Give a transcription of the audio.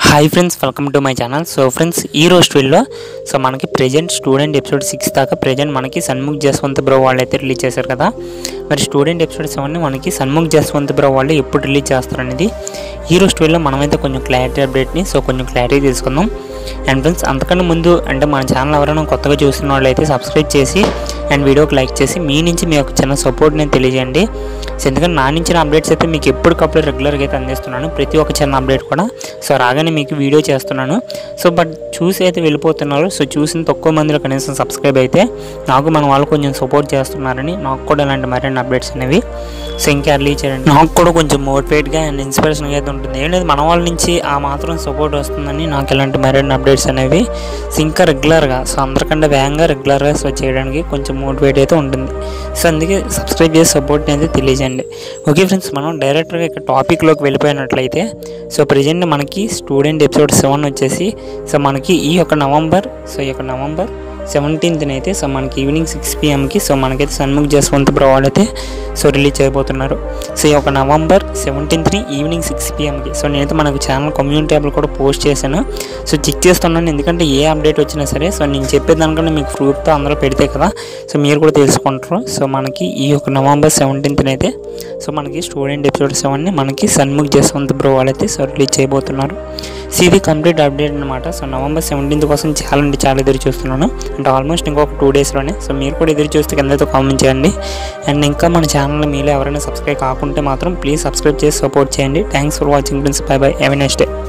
hi friends welcome to my channel so friends ఈ రోజు వీడియోలో సో మనకి ప్రెజెంట్ స్టూడెంట్ ఎపిసోడ్ సిక్స్ దాకా ప్రెజెంట్ మనకి సన్ముఖ్ జస్వంత్ బ్రో వాళ్ళు అయితే రిలీజ్ చేశారు కదా మరి స్టూడెంట్ ఎపిసోడ్ సెవెన్ మనకి సన్ముఖ్ జస్వంత్ బ్రో వాళ్ళు ఎప్పుడు రిలీజ్ చేస్తారనేది ఈ రోజు వీడియోలో మనమైతే కొంచెం క్లారిటీ అప్డేట్ని సో కొంచెం క్లారిటీ తీసుకుందాం అండ్ ఫ్రెండ్స్ అంతకన్నా ముందు అంటే మన ఛానల్ ఎవరైనా కొత్తగా చూస్తున్న వాళ్ళు అయితే సబ్స్క్రైబ్ చేసి అండ్ వీడియోకి లైక్ చేసి మీ నుంచి మీ యొక్క చిన్న సపోర్ట్ని తెలియజేయండి సో ఎందుకంటే నా నుంచి అప్డేట్స్ అయితే మీకు ఎప్పటికప్పుడు రెగ్యులర్గా అయితే అందిస్తున్నాను ప్రతి ఒక్క చిన్న అప్డేట్ కూడా సో రాగానే మీకు వీడియో చేస్తున్నాను సో బట్ చూసి అయితే వెళ్ళిపోతున్నారు సో చూసిన తక్కువ మందిలో కనీసం సబ్స్క్రైబ్ అయితే నాకు మన వాళ్ళు కొంచెం సపోర్ట్ చేస్తున్నారని నాకు కూడా ఇలాంటి మరిన్ని అప్డేట్స్ అనేవి సో ఇంకా అర్లీ చేయండి నాకు కూడా కొంచెం మోటివేట్గా అండ్ ఇన్స్పిరేషన్గా అయితే ఉంటుంది ఏం లేదు మన వాళ్ళ నుంచి ఆ మాత్రం సపోర్ట్ వస్తుందని నాకు ఇలాంటి మరిన్ని అప్డేట్స్ అనేవి సో ఇంకా రెగ్యులర్గా సో అందరికంటే వేగంగా రెగ్యులర్గా సో చేయడానికి కొంచెం మోటివేట్ అయితే ఉంటుంది సో అందుకే సబ్స్క్రైబ్ చేసి సపోర్ట్ అయితే తెలియజేయండి ఓకే ఫ్రెండ్స్ మనం డైరెక్ట్గా ఇక్కడ టాపిక్లోకి వెళ్ళిపోయినట్లయితే సో ప్రజెంట్ మనకి స్టూడెంట్ ఎపిసోడ్ సెవెన్ వచ్చేసి సో మనకి ఈ యొక్క నవంబర్ సో ఈ యొక్క నవంబర్ సెవెంటీన్త్ని అయితే సో మనకి ఈవినింగ్ సిక్స్ పిఎంకి సో మనకైతే సన్ముఖ్ జస్వంత్ బ్రో అయితే సో రిలీజ్ చేయబోతున్నారు సో ఈ యొక్క నవంబర్ సెవెంటీన్త్ని ఈవినింగ్ సిక్స్ పిఎంకి సో నేనైతే మనకు ఛానల్ కమ్యూనిటీ ట్యాబ్లో కూడా పోస్ట్ చేశాను సో చెక్ చేస్తున్నాను ఎందుకంటే ఏ అప్డేట్ వచ్చినా సరే సో నేను చెప్పేదానికన్నా మీకు ప్రూఫ్తో అందరూ పెడితే కదా సో మీరు కూడా తెలుసుకుంటారు సో మనకి ఈ యొక్క నవంబర్ సెవెంటీన్త్ని అయితే సో మనకి స్టూడెంట్ ఎపిసోడ్ సెవెన్ని మనకి సన్ముఖ్ జస్వంత్ బ్రో వాళ్ళైతే సో రిలీజ్ చేయబోతున్నారు సో ఇది కంప్లీట్ అప్డేట్ అనమాట సో నవంబర్ సెవెంటీన్త్ కోసం చాలా అంటే చాలా ఎదురు చూస్తున్నాను అంటే ఆల్మోస్ట్ ఇంకొక టూ డేస్లోనే సో మీరు కూడా ఎదురు చూస్తే కిందతో కామెంట్ చేయండి అండ్ ఇంకా మన ఛానల్ మీలో ఎవరైనా సబ్స్క్రైబ్ కాకుంటే మాత్రం ప్లీజ్ సబ్స్క్రైబ్ చేసి సపోర్ట్ చేయండి thanks for watching friends bye bye have next day